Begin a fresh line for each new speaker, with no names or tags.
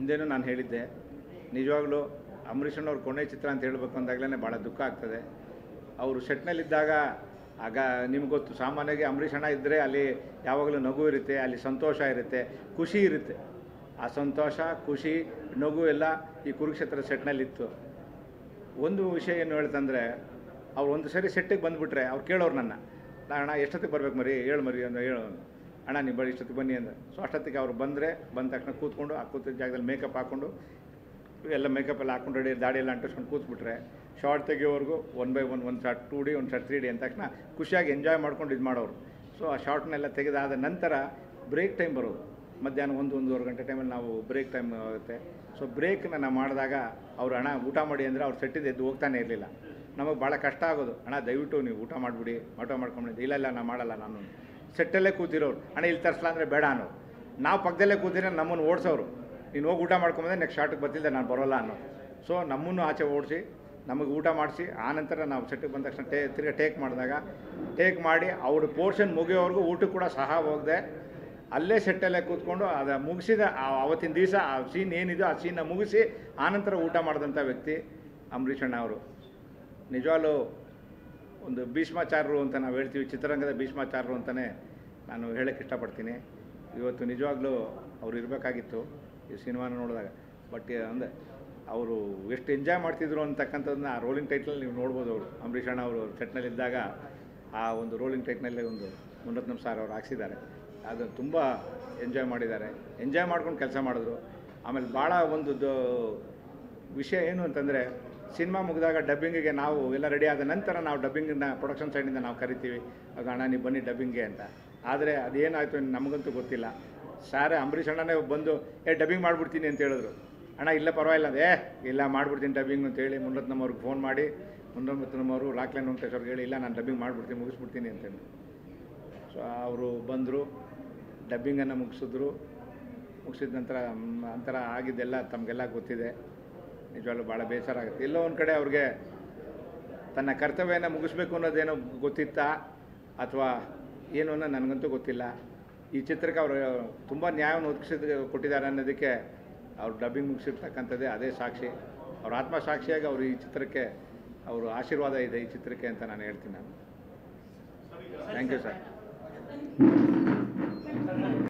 ಹಿಂದೆನೂ ನಾನು ಹೇಳಿದ್ದೆ ನಿಜವಾಗ್ಲೂ ಅಂಬರೀಷಣ್ಣವ್ರ ಕೊನೆ ಚಿತ್ರ ಅಂತ ಹೇಳಬೇಕು ಅಂದಾಗಲೇ ಭಾಳ ದುಃಖ ಆಗ್ತದೆ ಅವರು ಸೆಟ್ನಲ್ಲಿದ್ದಾಗ ಆಗ ನಿಮ್ಗೆ ಗೊತ್ತು ಸಾಮಾನ್ಯವಾಗಿ ಅಂಬರೀಷಣ್ಣ ಇದ್ದರೆ ಅಲ್ಲಿ ಯಾವಾಗಲೂ ನಗು ಇರುತ್ತೆ ಅಲ್ಲಿ ಸಂತೋಷ ಇರುತ್ತೆ ಖುಷಿ ಇರುತ್ತೆ ಆ ಸಂತೋಷ ಖುಷಿ ನಗು ಎಲ್ಲ ಈ ಕುರುಕ್ಷೇತ್ರ ಸೆಟ್ನಲ್ಲಿತ್ತು ಒಂದು ವಿಷಯ ಏನು ಹೇಳ್ತಂದರೆ ಅವ್ರು ಒಂದು ಸರಿ ಸೆಟ್ಟಿಗೆ ಬಂದುಬಿಟ್ರೆ ಅವ್ರು ಕೇಳೋರು ನನ್ನ ನಾ ಅಣ್ಣ ಎಷ್ಟೊತ್ತಿಗೆ ಬರ್ಬೇಕು ಮರಿ ಹೇಳು ಮರಿ ಅಂತ ಹೇಳು ಅಣ್ಣ ನೀವು ಬರೀ ಇಷ್ಟೊತ್ತಿಗೆ ಬನ್ನಿ ಅಂದ ಸೊ ಅಷ್ಟೊತ್ತಿಗೆ ಅವ್ರು ಬಂದರೆ ಬಂದ ತಕ್ಷಣ ಕೂತ್ಕೊಂಡು ಆ ಕೂತಿದ್ದ ಜಾಗದಲ್ಲಿ ಮೇಕಪ್ ಹಾಕ್ಕೊಂಡು ಎಲ್ಲ ಮೇಕಪ್ ಎಲ್ಲ ಹಾಕೊಂಡು ರೆಡಿ ದಾಡಿ ಎಲ್ಲ ಅಂಟಿಸ್ಕೊಂಡು ಕೂತ್ಬಿಟ್ರೆ ಶಾರ್ಟ್ ತೆಗಿಯೋವರೆಗೂ ಒನ್ ಬೈ ಒನ್ ಒಂದು ಶಾರ್ಟ್ ಟೂ ಡಿ ಒಂದು ಶಾರ್ಟ್ ತ್ರೀ ಡಿ ಅಂದ ತಕ್ಷಣ ಖುಷಿಯಾಗಿ ಎಂಜಾಯ್ ಮಾಡ್ಕೊಂಡು ಇದು ಮಾಡೋರು ಸೊ ಆ ಶಾರ್ಟ್ನೆಲ್ಲ ತೆಗೆದಾದ ನಂತರ ಬ್ರೇಕ್ ಟೈಮ್ ಬರೋದು ಮಧ್ಯಾಹ್ನ ಒಂದು ಒಂದೂವರೆ ಗಂಟೆ ಟೈಮಲ್ಲಿ ನಾವು ಬ್ರೇಕ್ ಟೈಮ್ ಆಗುತ್ತೆ ಸೊ ಬ್ರೇಕ್ನ ನಾವು ಮಾಡಿದಾಗ ಅವ್ರು ಹಣ ಊಟ ಮಾಡಿ ಅಂದರೆ ಅವ್ರು ಸೆಟ್ಟಿದ್ದು ಎದ್ದು ಹೋಗ್ತಾನೆ ಇರಲಿಲ್ಲ ನಮಗೆ ಭಾಳ ಕಷ್ಟ ಆಗೋದು ಅಣ್ಣ ದಯವಿಟ್ಟು ನೀವು ಊಟ ಮಾಡಿಬಿಡಿ ಊಟ ಮಾಡ್ಕೊಂಬಿಡಿ ಇಲ್ಲ ಇಲ್ಲ ನಾನು ಮಾಡಲ್ಲ ನಾನು ಸೆಟ್ಟಲ್ಲೇ ಕೂತಿರೋರು ಅಣ್ಣ ಇಲ್ಲಿ ತರಿಸ್ಲಾ ಅಂದರೆ ಬೇಡ ಅನ್ನೋರು ನಾವು ಪಕ್ಕದಲ್ಲೇ ಕೂತಿದ್ರೆ ನಮ್ಮನ್ನು ಓಡಿಸೋರು ನೀನು ಹೋಗಿ ಊಟ ಮಾಡ್ಕೊಂಬಂದ್ರೆ ನೆಕ್ಸ್ಟ್ ಶಾರ್ಟಿಗೆ ಬರ್ತಿದ್ದೆ ನಾನು ಬರೋಲ್ಲ ಅನ್ನೋ ಸೊ ನಮ್ಮನ್ನು ಆಚೆ ಓಡಿಸಿ ನಮಗೆ ಊಟ ಮಾಡಿಸಿ ಆನಂತರ ನಾವು ಸೆಟ್ಟಿಗೆ ಬಂದ ತಕ್ಷಣ ಟೇ ತಿರ್ಗಿ ಟೇಕ್ ಮಾಡಿದಾಗ ಟೇಕ್ ಮಾಡಿ ಅವ್ರ ಪೋರ್ಷನ್ ಮುಗಿಯೋವರೆಗೂ ಊಟಕ್ಕೆ ಕೂಡ ಸಹ ಹೋಗದೆ ಅಲ್ಲೇ ಸೆಟ್ಟಲ್ಲೇ ಕೂತ್ಕೊಂಡು ಅದು ಮುಗಿಸಿದ ಆ- ಅವತ್ತಿನ ದಿವಸ ಆ ಸೀನ್ ಏನಿದೆ ಆ ಸೀನ್ನ ಮುಗಿಸಿ ಆನಂತರ ಊಟ ಮಾಡಿದಂಥ ವ್ಯಕ್ತಿ ಅಂಬರೀಷ್ ಅಣ್ಣ ಅವರು ನಿಜವಾಗ್ಲೂ ಒಂದು ಭೀಷ್ಮಾಚಾರ್ಯರು ಅಂತ ನಾವು ಹೇಳ್ತೀವಿ ಚಿತ್ರರಂಗದ ಭೀಷ್ಮಾಚಾರ್ಯರು ಅಂತಲೇ ನಾನು ಹೇಳಕ್ಕೆ ಇಷ್ಟಪಡ್ತೀನಿ ಇವತ್ತು ನಿಜವಾಗ್ಲೂ ಅವ್ರು ಇರಬೇಕಾಗಿತ್ತು ಈ ಸಿನಿಮಾನ ನೋಡಿದಾಗ ಬಟ್ ಅಂದರೆ ಅವರು ಎಷ್ಟು ಎಂಜಾಯ್ ಮಾಡ್ತಿದ್ರು ಅಂತಕ್ಕಂಥದ್ದನ್ನ ಆ ರೋಲಿಂಗ್ ಟೈಟ್ಲಲ್ಲಿ ನೀವು ನೋಡ್ಬೋದು ಅವರು ಅಂಬರೀಷ್ ಅಣ್ಣ ಅವರು ಸೆಟ್ನಲ್ಲಿದ್ದಾಗ ಆ ಒಂದು ರೋಲಿಂಗ್ ಟೈಟ್ನಲ್ಲಿ ಒಂದು ಮುನ್ನತ್ನಮ್ ಸಾರ್ ಅವರು ಹಾಕ್ಸಿದ್ದಾರೆ ಅದು ತುಂಬ ಎಂಜಾಯ್ ಮಾಡಿದ್ದಾರೆ ಎಂಜಾಯ್ ಮಾಡ್ಕೊಂಡು ಕೆಲಸ ಮಾಡಿದ್ರು ಆಮೇಲೆ ಭಾಳ ಒಂದು ದ- ವಿಷಯ ಏನು ಅಂತಂದರೆ ಸಿನಿಮಾ ಮುಗಿದಾಗ ಡಬ್ಬಿಂಗಿಗೆ ನಾವು ಎಲ್ಲ ರೆಡಿ ಆದ ನಂತರ ನಾವು ಡಬ್ಬಿಂಗನ್ನ ಪ್ರೊಡಕ್ಷನ್ ಸೈಡಿಂದ ನಾವು ಕರಿತೀವಿ ಆಗ ಅಣ್ಣ ನೀವು ಬನ್ನಿ ಡಬ್ಬಿಂಗ್ಗೆ ಅಂತ ಆದರೆ ಅದೇನಾಯಿತು ನಮಗಂತೂ ಗೊತ್ತಿಲ್ಲ ಸಾರೇ ಅಂಬರೀಷ್ ಅಣ್ಣನೇ ಬಂದು ಏ ಡಬ್ಬಿಂಗ್ ಮಾಡಿಬಿಡ್ತೀನಿ ಅಂತ ಹೇಳಿದ್ರು ಅಣ್ಣ ಇಲ್ಲ ಪರವಾಗಿಲ್ಲ ಏ ಇಲ್ಲ ಮಾಡಿಬಿಡ್ತೀನಿ ಡಬ್ಬಿಂಗ್ ಅಂತೇಳಿ ಮುನ್ನತ್ನಮ್ಮವ್ರಿಗೆ ಫೋನ್ ಮಾಡಿ ಮುನ್ನತ್ನಮ್ಮವರು ರಾಕ್ಲೈನ್ ವೆಂಕಟೇಶ್ ಅವ್ರಿಗೆ ಹೇಳಿ ಇಲ್ಲ ನಾನು ಡಬ್ಬಿಂಗ್ ಮಾಡಿಬಿಡ್ತೀನಿ ಮುಗಿಸ್ಬಿಡ್ತೀನಿ ಅಂತೇಳಿ ಸೊ ಅವರು ಬಂದರು ಡಬ್ಬಿಂಗನ್ನು ಮುಗಿಸಿದ್ರು ಮುಗಿಸಿದ ನಂತರ ಮ್, ಅಂತರ ಆಗಿದ್ದೆಲ್ಲ ತಮಗೆಲ್ಲ ಗೊತ್ತಿದೆ ನಿಜವಾಗ್ಲೂ ಭಾಳ ಬೇಸರ ಆಗುತ್ತೆ ಎಲ್ಲೋ ಒಂದು ಕಡೆ ಅವ್ರಿಗೆ ತನ್ನ ಕರ್ತವ್ಯನ ಮುಗಿಸ್ಬೇಕು ಅನ್ನೋದೇನೋ ಗೊತ್ತಿತ್ತಾ ಅಥವಾ ಏನು ಅನ್ನೋ ನನಗಂತೂ ಗೊತ್ತಿಲ್ಲ ಈ ಚಿತ್ರಕ್ಕೆ ಅವರು ತುಂಬ ನ್ಯಾಯವನ್ನು ಒದಗಿಸಿದ ಕೊಟ್ಟಿದ್ದಾರೆ ಅನ್ನೋದಕ್ಕೆ ಅವ್ರು ಡಬ್ಬಿಂಗ್ ಮುಗಿಸಿರ್ತಕ್ಕಂಥದ್ದೇ ಅದೇ ಸಾಕ್ಷಿ ಅವ್ರ ಆತ್ಮಸಾಕ್ಷಿಯಾಗಿ ಅವರು ಈ ಚಿತ್ರಕ್ಕೆ ಅವರು ಆಶೀರ್ವಾದ ಇದೆ ಈ ಚಿತ್ರಕ್ಕೆ ಅಂತ ನಾನು ಹೇಳ್ತೀನಿ ನಾನು ಥ್ಯಾಂಕ್ ಯು ಸರ್